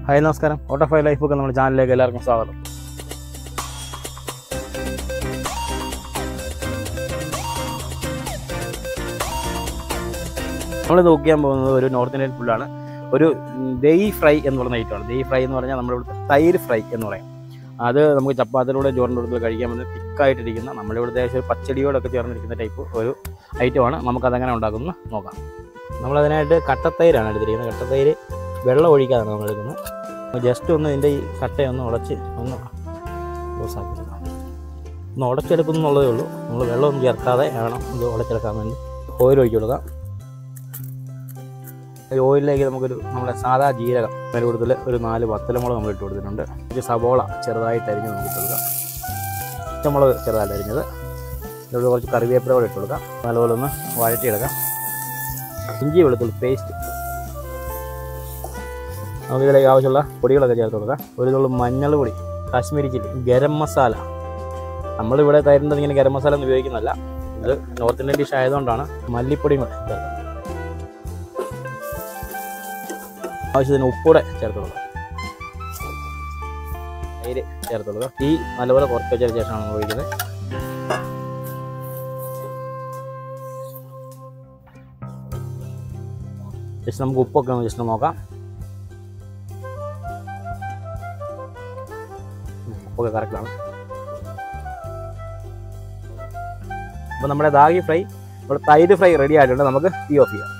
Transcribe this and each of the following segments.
hi നമസ്കാരം ഓട്ടോഫൈ life ഒക്കെ നമ്മുടെ ചാനലിലേക്ക് എല്ലാവർക്കും സ്വാഗതം നമ്മൾ നോക്കിയാൻ പോകുന്നത് ഒരു നോർത്ത് ഇന്ത്യൻ ഫുഡാണ് ഒരു ദഹി ഫ്രൈ എന്ന് പറയുന്ന ഐറ്റമാണ് ദഹി ഫ്രൈ എന്ന് പറഞ്ഞാൽ നമ്മുടെ ഇവിടുത്തെ തൈര് ഫ്രൈ എന്ന് പറയും അത് നമുക്ക് ചപ്പാത്തിലൂടെ ചോറിൻ്റെ കൂടെ കഴിക്കാൻ പറ്റുന്ന തിക്കായിട്ടിരിക്കുന്ന നമ്മുടെ ഇവിടുത്തെ ഏകദേശം ഒരു പച്ചടിയോടൊക്കെ ചേർന്നിരിക്കുന്ന ടൈപ്പ് ഒരു ഐറ്റമാണ് നമുക്കതെങ്ങനെ ഉണ്ടാക്കുന്നത് നോക്കാം നമ്മളതിനായിട്ട് കട്ടത്തൈരാണ് എടുത്തിരിക്കുന്നത് കട്ടത്തൈര് വെള്ളം ഒഴിക്കാതാണ് നമ്മൾ എടുക്കുന്നത് ജസ്റ്റ് ഒന്ന് ഇതിൻ്റെ ഈ കട്ടയൊന്ന് ഉടച്ച് ഒന്ന് ലൂസാക്കി എടുക്കാം ഒന്ന് ഉടച്ചെടുക്കുന്നുള്ളതേ ഉള്ളൂ നമ്മൾ വെള്ളമൊന്നും ചേർക്കാതെ വേണം ഇത് ഉടച്ചെടുക്കാൻ വേണ്ടി ഓയിൽ ഒഴിച്ചു കൊടുക്കാം ഈ ഓയിലിലേക്ക് നമുക്കൊരു നമ്മുടെ സാധാ ജീരകം അതിന് കൂടുതൽ ഒരു നാല് വത്തലമുളക് നമ്മൾ ഇട്ട് കൊടുത്തിട്ടുണ്ട് ഒരു സബോള ചെറുതായിട്ട് അരിഞ്ഞ് നമുക്ക് ഇട്ട് കൊടുക്കാം പച്ചമുളക് ചെറുതായിട്ട് അരിഞ്ഞത് ഇതിലൂടെ കുറച്ച് കറിവേപ്പില കൂടെ ഇട്ട് കൊടുക്കാം നല്ലപോലെ ഒന്ന് വഴറ്റിയെടുക്കാം ഇഞ്ചി വെളുത്തുള്ളി പേസ്റ്റ് നമുക്ക് ഇതിലേക്ക് ആവശ്യമുള്ള പൊടികളൊക്കെ ചേർത്ത് കൊടുക്കാം ഒരു തുള്ളി മഞ്ഞൾ പൊടി കാശ്മീരി ചില്ലി ഗരം മസാല നമ്മളിവിടെ തരുന്നത് ഇങ്ങനെ ഗരം മസാല ഒന്നും ഉപയോഗിക്കുന്നില്ല ഇത് നോർത്ത് ഇന്ത്യൻ ഡിഷ് ആയതുകൊണ്ടാണ് മല്ലിപ്പൊടിയും കൂടെ ചേർക്കുന്നത് ആവശ്യത്തിന് ഉപ്പൂടെ ചേർത്ത് കൊടുക്കാം തൈര് ചേർത്ത് കൊടുക്കുക തീ നല്ലപോലെ കുറച്ച് വെച്ചതിന് ശേഷമാണ് നമ്മൾ ഒഴിക്കുന്നത് ജസ്റ്റ് നമുക്ക് ഉപ്പൊക്കെ ഒന്ന് ജസ്റ്റ് നോക്കാം ഉപ്പൊക്കെ കറക്റ്റാണ് അപ്പോൾ നമ്മുടെ ദാഗി ഫ്രൈ നമ്മുടെ തൈര് ഫ്രൈ റെഡി ആയിട്ടുണ്ട് നമുക്ക് തീ ഓഫ് ചെയ്യാം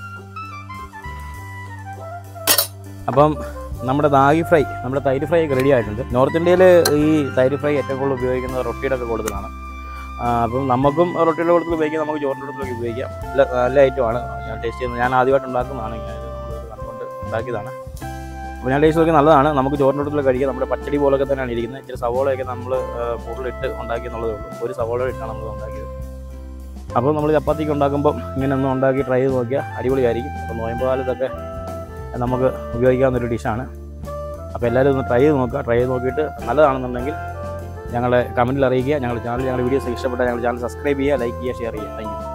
അപ്പം നമ്മുടെ ദാഗി ഫ്രൈ നമ്മുടെ തൈര് ഫ്രൈ ഒക്കെ റെഡി ആയിട്ടുണ്ട് നോർത്ത് ഇന്ത്യയിൽ ഈ തൈര് ഫ്രൈ ഏറ്റവും കൂടുതൽ ഉപയോഗിക്കുന്നത് റൊട്ടിയുടെ ഒക്കെ കൂടുതലാണ് ആ, അപ്പം നമുക്കും റൊട്ടിയുടെ കൂടുതൽ ഉപയോഗിക്കാം നമുക്ക് ചോറിൻ്റെ കൂടുതലൊക്കെ ഉപയോഗിക്കാം നല്ല നല്ല ഐറ്റമാണ് ഞാൻ ടേസ്റ്റ് ചെയ്യുന്നത് ഞാൻ ആദ്യമായിട്ട് ഉണ്ടാക്കുന്നതാണ് ഇങ്ങനെ നമ്മൾ കണ്ടുകൊണ്ട് ഉണ്ടാക്കിയതാണ് അപ്പോൾ ഞാൻ ടേസ്റ്റ് നോക്കി നല്ലതാണ് നമുക്ക് ചോറിൻ്റെ കൂടുതൽ കഴിക്കാം നമ്മുടെ പച്ചടി പോലൊക്കെ തന്നെയാണ് ഇരിക്കുന്നത് ഇച്ചിരി സവോളയൊക്കെ നമ്മൾ കൂടുതലിട്ട് ഉണ്ടാക്കിയെന്നുള്ളതേ ഉള്ളൂ ഒരു സവോള ഇട്ടാണ് നമ്മൾ ഉണ്ടാക്കിയത് അപ്പോൾ നമ്മൾ ചപ്പാത്തിക്ക് ഉണ്ടാക്കുമ്പോൾ ഇങ്ങനെ ഒന്ന് ഉണ്ടാക്കി ട്രൈ ചെയ്ത് നോക്കിയാൽ അടിപൊളിയായിരിക്കും അപ്പോൾ നോയമ്പ് കാലത്തൊക്കെ നമുക്ക് ഉപയോഗിക്കാവുന്ന ഒരു ഡിഷാണ് അപ്പോൾ എല്ലാവരും ഒന്ന് ട്രൈ ചെയ്ത് നോക്കുക ട്രൈ ചെയ്ത് നോക്കിയിട്ട് നല്ലതാണെന്നുണ്ടെങ്കിൽ ഞങ്ങളെ കമൻറ്റിൽ അറിയിക്കുക ഞങ്ങളുടെ ചാനൽ ഞങ്ങളുടെ വീഡിയോസ് ഇഷ്ടപ്പെട്ടാൽ ഞങ്ങളുടെ ചാനൽ സബ്സ്ക്രൈബ് ചെയ്യുക ലൈക്ക് ചെയ്യുക ഷെയർ ചെയ്യുക താങ്ക് യു